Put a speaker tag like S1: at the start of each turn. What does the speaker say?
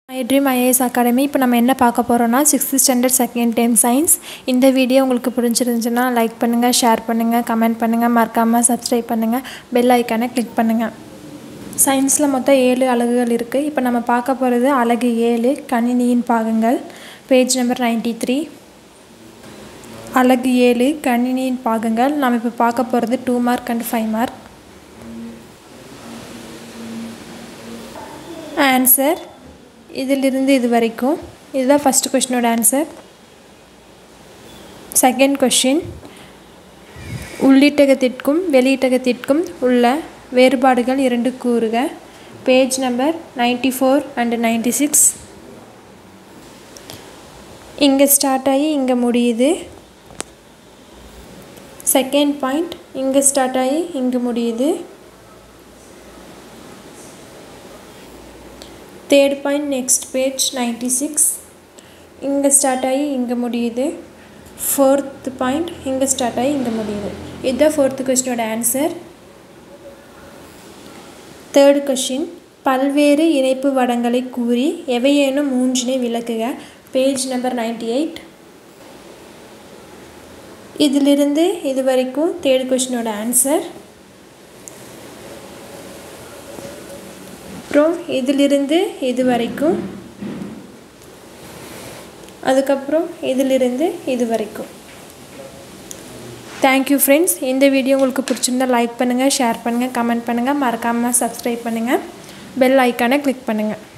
S1: my dream IAS academy இப்போ நம்ம என்ன பார்க்க போகிறோம்னா sixth standard second time science இந்த வீடியோ உங்களுக்கு பிடிச்சிருந்துச்சுன்னா லைக் பண்ணுங்கள் ஷேர் பண்ணுங்கள் கமெண்ட் பண்ணுங்கள் மறக்காமல் சப்ஸ்கிரைப் பண்ணுங்கள் பெல் ஐக்கானை கிளிக் பண்ணுங்கள் சயின்ஸில் மொத்தம் ஏழு அலகுகள் இருக்குது இப்போ நம்ம பார்க்க போகிறது அலகு ஏழு கணினியின் பாகங்கள் பேஜ் நம்பர் நைன்டி த்ரீ அலகு ஏழு கணினியின் பாகங்கள் நம்ம இப்போ பார்க்க போகிறது two mark and five mark answer இதிலிருந்து இது வரைக்கும் இதுதான் ஃபஸ்ட்டு கொஷினோட ஆன்சர் செகண்ட் கொஷின் உள்ளீட்டகத்திற்கும் வெளியீட்டகத்திற்கும் உள்ள வேறுபாடுகள் இரண்டு கூறுக page number ninety four and ninety six இங்கே ஸ்டார்ட் ஆகி இங்கே முடியுது செகண்ட் பாயிண்ட் இங்கே ஸ்டார்ட் ஆகி இங்கே முடியுது third point next page ninety six இங்கே ஸ்டார்ட் ஆகி இங்கே முடியுது ஃபோர்த் பாயிண்ட் இங்கே ஸ்டார்ட் ஆகி இங்கே முடியுது இதுதான் ஃபோர்த்து கொஸ்டினோட ஆன்சர் தேர்ட் கொஷின் பல்வேறு இணைப்பு வடங்களை கூறி எவையேனும் மூன்றினை விளக்குக பேஜ் நம்பர் நைன்டி எயிட் இதிலிருந்து இது வரைக்கும் தேர்ட் கொஷினோட ஆன்சர் அப்புறம் இதிலிருந்து இது வரைக்கும் அதுக்கப்புறம் இதிலிருந்து இது வரைக்கும் தேங்க்யூ ஃப்ரெண்ட்ஸ் இந்த வீடியோ உங்களுக்கு பிடிச்சிருந்தா லைக் பண்ணுங்கள் ஷேர் பண்ணுங்கள் கமெண்ட் பண்ணுங்கள் மறக்காமல் சப்ஸ்கிரைப் பண்ணுங்கள் பெல் ஐக்கானை கிளிக் பண்ணுங்கள்